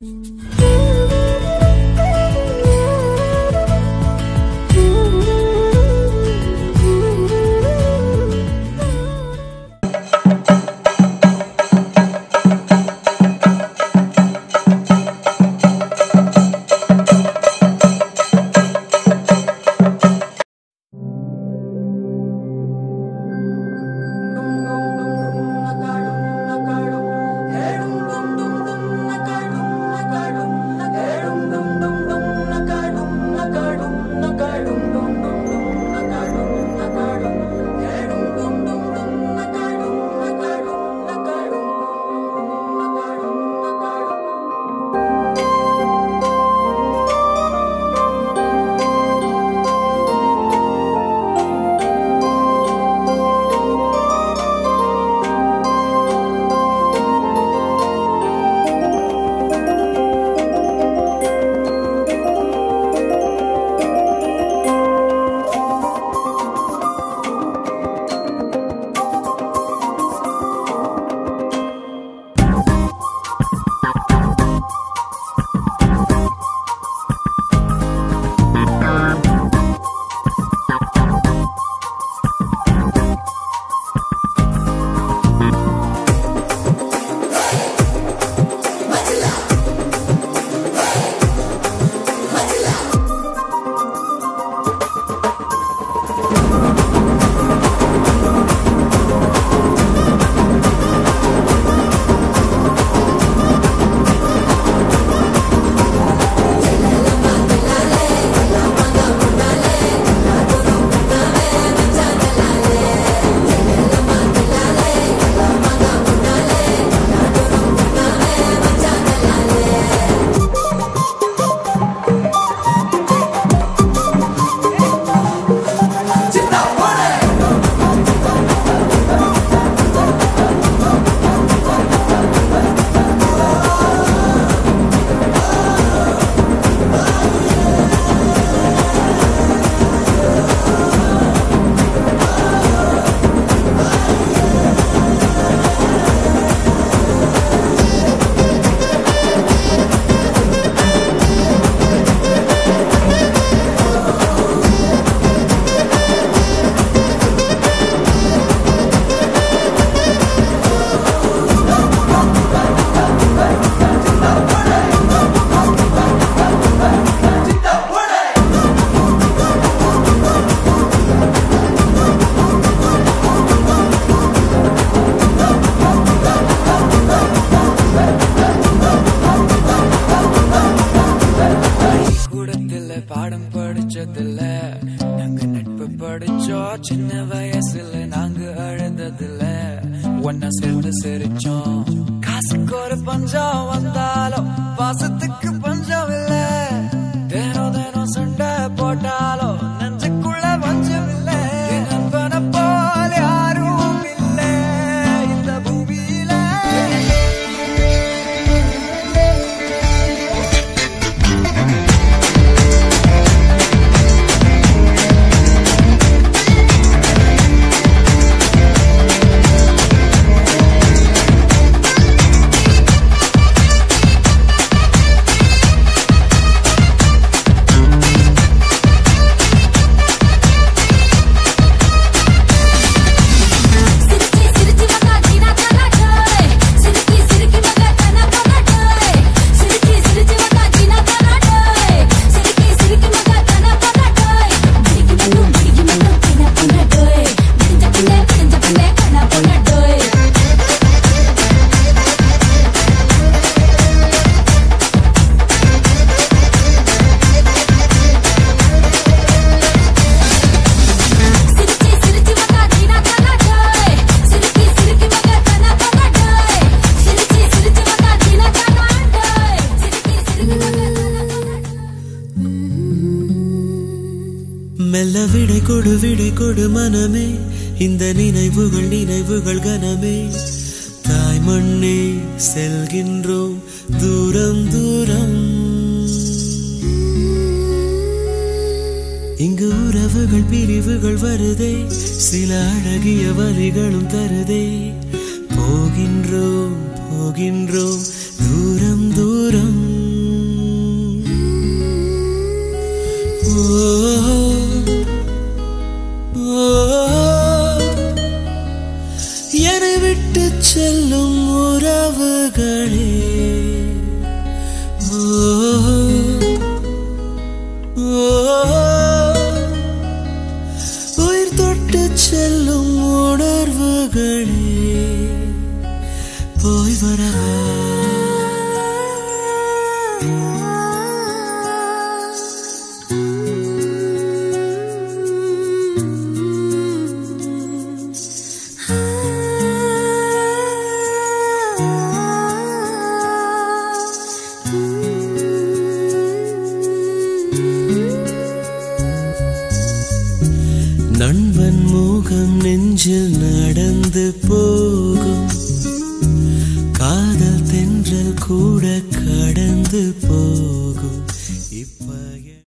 கூடத்துல பாடம் படிச்சதில்ல நாங்க நட்பு படிச்சோம் சின்ன வயசுல நாங்க அழுந்ததில்ல ஒன்னா சேர்ந்து சிரிச்சோம் காசுக்கு ஒரு பஞ்சம் வந்தாலும் பாசத்துக்கு பஞ்சம் இல்ல தினம் தினம் சண்டை போட்டாலும் நெஞ்சுக்குள்ள பஞ்சம் இல்ல என் நண்பனை போல யாரும் இல்ல இந்த பூமியில சிரிச்சி சிரிச்சி மகா ஜீனா கானா டோய் சிரிச்சி சிரிச்சி மகா கானா கானா டோய் சிரிச்சி சிரிச்சி மகா ஜீனா கானா டோய் சிரிச்சி சிரிச்சி மகா கானா கானா டோய் பிடிக்கி மண்ணு பிடிக்கி மண்ணு கானா கானா டோய் பிடிஞ்ச பின்னே பிடிஞ்ச பின்னே கானா கானா டோய் சிரிச்சி சிரிச்சி மகா ஜீனா கானா டோய் சிரிச்சி சிரிச்சி மகா கானா கானா டோய் சிரிச்சி சிரிச்சி மகா ஜீனா கானா டோய் சிரிச்சி சிரிச்சி மகா கானா கானா மெல்ல விடை கொடு விடை கொடு மனமே இந்த நினைவுகள் நினைவுகள் கனமே தாய் மண்ணே செல்கின்றோம் தூரம் தூரம் இங்கு உறவுகள் பிரிவுகள் வருதே சில அழகிய வரிகளும் தருதே போகின்றோம் போகின்றோம் தூரம் தூரம் நண்பன் மோகம் நெஞ்சில் நடந்து போகும் காதல் தென்றல் கூட கடந்து போகும் இப்ப